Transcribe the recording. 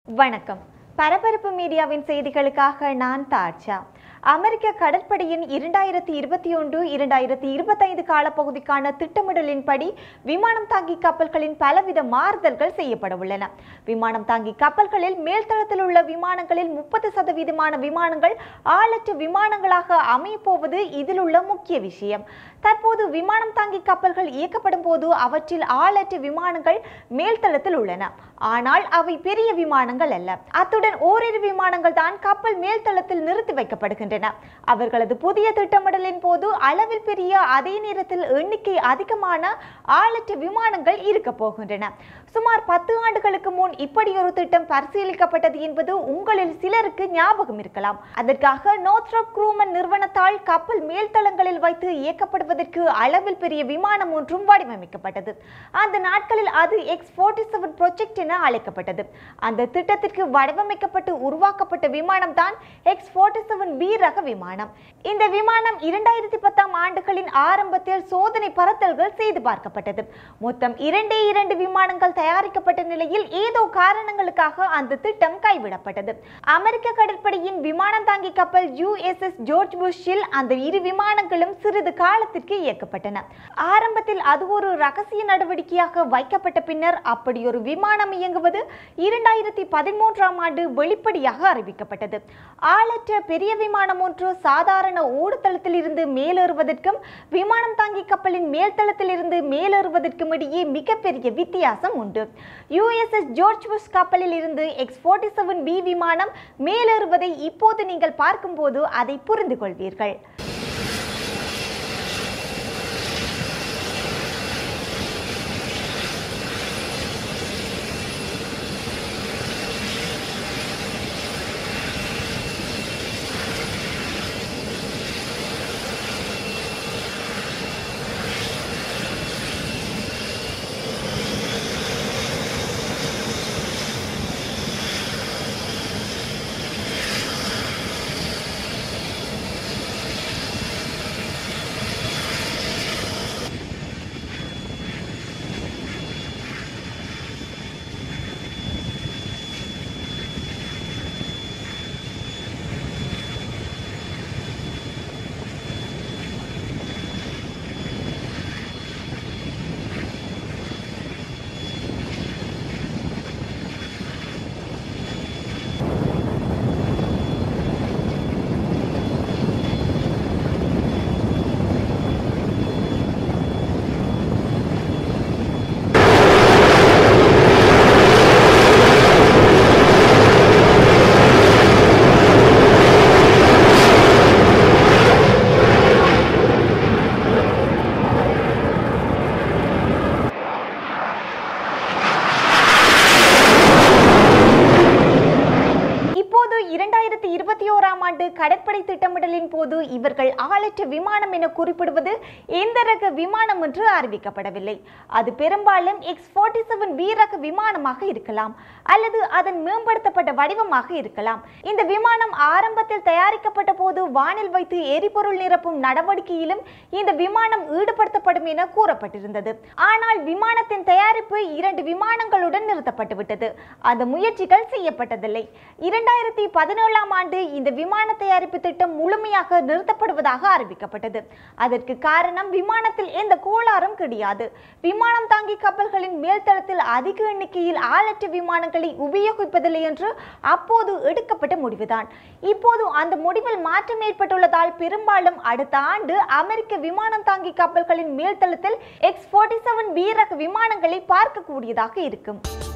வணக்கம் பரபரப்பு மீடியாவின் செய்திகளுக்காக நான் தாட்சா அமெரிக்க கடற்படையின் இரண்டாயிரத்தி இருபத்தி ஒன்று இரண்டாயிரத்தி இருபத்தைந்து காலப்பகுதிக்கான திட்டமிடலின்படி விமானம் தாங்கி கப்பல்களின் பலவித மாறுதல்கள் செய்யப்பட உள்ளன விமானம் தாங்கி கப்பல்களில் மேல்தளத்தில் உள்ள விமானங்களில் முப்பது சதவீதமான விமானங்கள் ஆளற்ற விமானங்களாக அமையப்போவது இதில் உள்ள முக்கிய விஷயம் தற்போது விமானம் தாங்கி கப்பல்கள் இயக்கப்படும் போது அவற்றில் ஆளற்ற விமானங்கள் மேல்தளத்தில் உள்ளன ஆனால் அவை பெரிய விமானங்கள் அல்ல அத்துடன் ஓரிரு விமானங்கள் தான் கப்பல் மேல்தளத்தில் நிறுத்தி வைக்கப்படுகின்றன அவர்களது புதிய திட்டமிடலின் போது அளவில் பெரிய அதே நேரத்தில் எண்ணிக்கை அதிகமான ஆளற்ற விமானங்கள் இருக்க போகின்றன சுமார் பத்து ஆண்டுகளுக்கு முன் இப்படி ஒரு திட்டம் பரிசீலிக்கப்பட்டது என்பது உங்களில் சிலருக்கு ஞாபகம் இருக்கலாம் அதற்காக நோத்ரோப் குரூமன் நிறுவனத்தால் கப்பல் மேல்தளங்களில் வைத்து இயக்கப்படுவதற்கு அளவில் பெரிய விமானம் ஒன்றும் வடிவமைக்கப்பட்டது அந்த நாட்களில் அது எக்ஸ் ஃபோர்ட்டி செவன் ப்ரொஜெக்ட் என அழைக்கப்பட்டது அந்த திட்டத்திற்கு வடிவமைக்கப்பட்டு உருவாக்கப்பட்ட விமானம் தான் எக்ஸ் ஃபோர்ட்டி செவன் பி ரக விமானம் இந்த விமானம் இரண்டாயிரத்தி பத்தாம் ஆண்டுகளின் ஆரம்பத்தில் சோதனை பறத்தல்கள் செய்து பார்க்கப்பட்டது மொத்தம் இரண்டே இரண்டு விமானங்கள் தயாரிக்கப்பட்ட நிலையில் ஏதோ காரணங்களுக்காக அந்த திட்டம் கைவிடப்பட்டது அமெரிக்க கடற்படையின் விமானம் தாங்கி கப்பல் யுஎஸ்எஸ் ஜார்ஜ் புஷ்ஷில் அந்த இரு விமானங்களும் சிறிது காலத்திற்கு இயக்கப்பட்டன ஆரம்பத்தில் அது ஒரு ரகசிய நடவடிக்கையாக வைக்கப்பட்ட பின்னர் அப்படி ஒரு விமானம் இயங்குவது இரண்டாயிரத்தி பதிமூன்றாம் ஆண்டு வெளிப்படையாக அறிவிக்கப்பட்டது ஆளற்ற பெரிய விமானம் ஒன்று சாதாரண ஓடுதளத்தில் இருந்து மேலேறுவதற்கும் விமானம் தாங்கி கப்பலின் மேல்தளத்தில் இருந்து மேலேறுவதற்கும் இடையே மிகப்பெரிய வித்தியாசம் உண்டு யுஎஸ்எஸ் ஜார்ஜ் புஷ் கப்பலில் இருந்து எக்ஸ் ஃபோர்ட்டி செவன் பி விமானம் மேலேறுவதை இப்போது நீங்கள் பார்க்கும்போது அதை புரிந்து கொள்வீர்கள் இப்போது இரண்டாயிரத்தி இருபத்தி ஓராம் ஆண்டு கடற்படை திட்டமிடலின் போது இவர்கள் ஆளற்ற விமானம் என குறிப்பிடுவது எந்த ரக விமானம் என்று அறிவிக்கப்படவில்லை அது பெரும்பாலும் எக்ஸ் ஃபோர்ட்டி செவன் பி ரக விமானமாக இருக்கலாம் அல்லது அதன் மேம்படுத்தப்பட்ட வடிவமாக இருக்கலாம் இந்த விமானம் ஆரம்பத்தில் தயாரிக்கப்பட்ட போது வானில் வைத்து எரிபொருள் நிரப்பும் நடவடிக்கையிலும் இந்த விமானம் ஈடுபடுத்தப்படும் என கூறப்பட்டிருந்தது ஆனால் விமானத்தின் தயாரிப்பு இரண்டு விமானங்களுடன் நிறுத்தப்பட்டுவிட்டது அந்த முயற்சிகள் செய்யப்பட்டதில்லை இரண்டாயிரத்தி பதினேழாம் ஆண்டு இந்த விமான தயாரிப்பு திட்டம் முழுமையாக நிறுத்தப்படுவதாக அறிவிக்கப்பட்டது அதற்கு காரணம் விமானத்தில் எந்த கோளாறும் கிடையாது விமானம் தாங்கி கப்பல்களின் மேல்தளத்தில் அதிக எண்ணிக்கையில் ஆளற்ற விமானங்களை உபயோகிப்பதில்லை என்று அப்போது எடுக்கப்பட்ட முடிவுதான் இப்போது அந்த முடிவில் மாற்றம் ஏற்பட்டுள்ளதால் பெரும்பாலும் அடுத்த ஆண்டு அமெரிக்க விமானம் தாங்கி கப்பல்களின் மேல்தளத்தில் எக்ஸ் ஃபோர்ட்டி செவன் பி ரக விமானங்களை பார்க்கக்கூடியதாக இருக்கும்